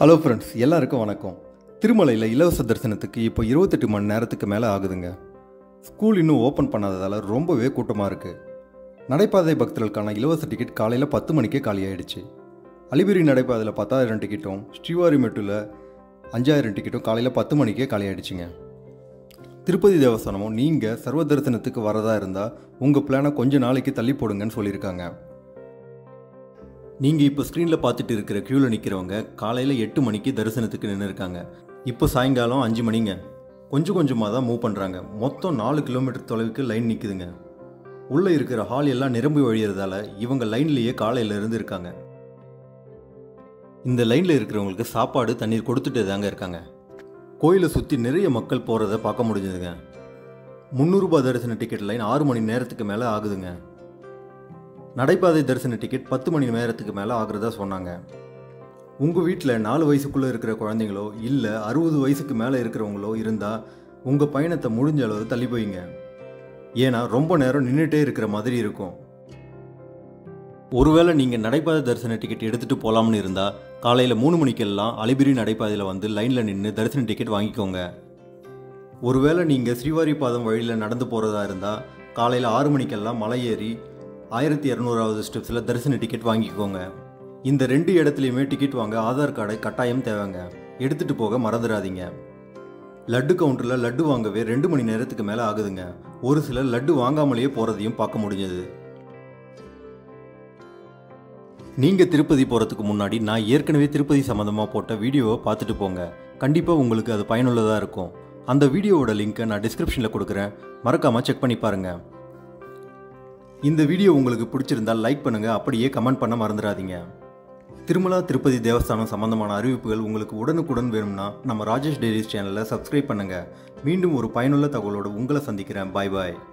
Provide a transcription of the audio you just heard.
hello friends எல்லாருக்கும் வணக்கம் திருமலையில் இலவச தரிசனத்துக்கு இப்போ இருபத்தெட்டு மணி நேரத்துக்கு மேலே ஆகுதுங்க ஸ்கூல் இன்னும் ஓப்பன் பண்ணாததால் ரொம்பவே கூட்டமாக இருக்குது நடைபாதை பக்தர்களுக்கான இலவச டிக்கெட் காலையில் பத்து மணிக்கே காலியாயிடுச்சு அலிபிரி நடைபாதையில் பத்தாயிரம் டிக்கெட்டும் ஸ்ரீவாரிமெட்டில் அஞ்சாயிரம் டிக்கெட்டும் காலையில் பத்து மணிக்கே காலியாயிடுச்சுங்க திருப்பதி தேவஸ்தானமும் நீங்கள் சர்வ தரிசனத்துக்கு வரதா இருந்தால் உங்கள் பிளானை கொஞ்ச நாளைக்கு தள்ளி போடுங்கன்னு சொல்லியிருக்காங்க நீங்கள் இப்போ ஸ்க்ரீனில் பார்த்துட்டு இருக்கிற க்யூவில் நிற்கிறவங்க காலையில் எட்டு மணிக்கு தரிசனத்துக்கு நின்று இருக்காங்க இப்போ சாயங்காலம் அஞ்சு மணிங்க கொஞ்சம் கொஞ்சமாக தான் மூவ் பண்ணுறாங்க மொத்தம் நாலு கிலோமீட்டர் தொலைவுக்கு லைன் நிற்குதுங்க உள்ளே இருக்கிற ஹால் எல்லாம் நிரம்பி வழியறதால இவங்க லைன்லேயே காலையில இருந்து இருக்காங்க இந்த லைனில் இருக்கிறவங்களுக்கு சாப்பாடு தண்ணீர் கொடுத்துட்டு தாங்க இருக்காங்க கோயிலை சுற்றி நிறைய மக்கள் போகிறத பார்க்க முடிஞ்சதுங்க முந்நூறுபா தரிசன டிக்கெட் லைன் ஆறு மணி நேரத்துக்கு மேலே ஆகுதுங்க நடைபாதை தரிசன டிக்கெட் பத்து மணி நேரத்துக்கு மேலே ஆகுறதா சொன்னாங்க உங்கள் வீட்டில் நாலு வயசுக்குள்ளே இருக்கிற குழந்தைங்களோ இல்லை அறுபது வயசுக்கு மேலே இருக்கிறவங்களோ இருந்தால் உங்கள் பயணத்தை முடிஞ்ச அளவு தள்ளி போயிங்க ஏன்னா ரொம்ப நேரம் நின்றுட்டே இருக்கிற மாதிரி இருக்கும் ஒருவேளை நீங்கள் நடைபாதை தரிசன டிக்கெட் எடுத்துகிட்டு போகலாம்னு இருந்தால் காலையில் மூணு மணிக்கெல்லாம் அலிபிரி நடைபாதையில் வந்து லைனில் நின்று தரிசன டிக்கெட் வாங்கிக்கோங்க ஒருவேளை நீங்கள் ஸ்ரீவாரி பாதம் வழியில் நடந்து போகிறதா இருந்தால் காலையில் ஆறு மணிக்கெல்லாம் மலை ஏறி ஆயிரத்தி இரநூறாவது ஸ்டெப்ஸில் தரிசன டிக்கெட் வாங்கிக்கோங்க இந்த ரெண்டு இடத்துலையுமே டிக்கெட் வாங்க ஆதார் கார்டை கட்டாயம் தேவைங்க எடுத்துகிட்டு போக மறந்துடாதீங்க லட்டு கவுண்டரில் லட்டு வாங்கவே ரெண்டு மணி நேரத்துக்கு மேலே ஆகுதுங்க ஒரு சிலர் லட்டு வாங்காமலேயே போகிறதையும் பார்க்க முடிஞ்சது நீங்கள் திருப்பதி போகிறதுக்கு முன்னாடி நான் ஏற்கனவே திருப்பதி சம்மந்தமாக போட்ட வீடியோவை பார்த்துட்டு போங்க கண்டிப்பாக உங்களுக்கு அது பயனுள்ளதாக இருக்கும் அந்த வீடியோவோட லிங்க்கை நான் டிஸ்கிரிப்ஷனில் கொடுக்குறேன் மறக்காமல் செக் பண்ணி பாருங்கள் இந்த வீடியோ உங்களுக்கு பிடிச்சிருந்தால் லைக் பண்ணுங்கள் அப்படியே கமெண்ட் பண்ண மறந்துடாதீங்க திருமலா திருப்பதி தேவஸ்தானம் சம்பந்தமான அறிவிப்புகள் உங்களுக்கு உடனுக்குடன் வேணும்னா நம்ம ராஜேஷ் டெய்லிஸ் சேனலை சப்ஸ்கிரைப் பண்ணுங்கள் மீண்டும் ஒரு பயனுள்ள தகவலோடு உங்களை சந்திக்கிறேன் பாய் பாய்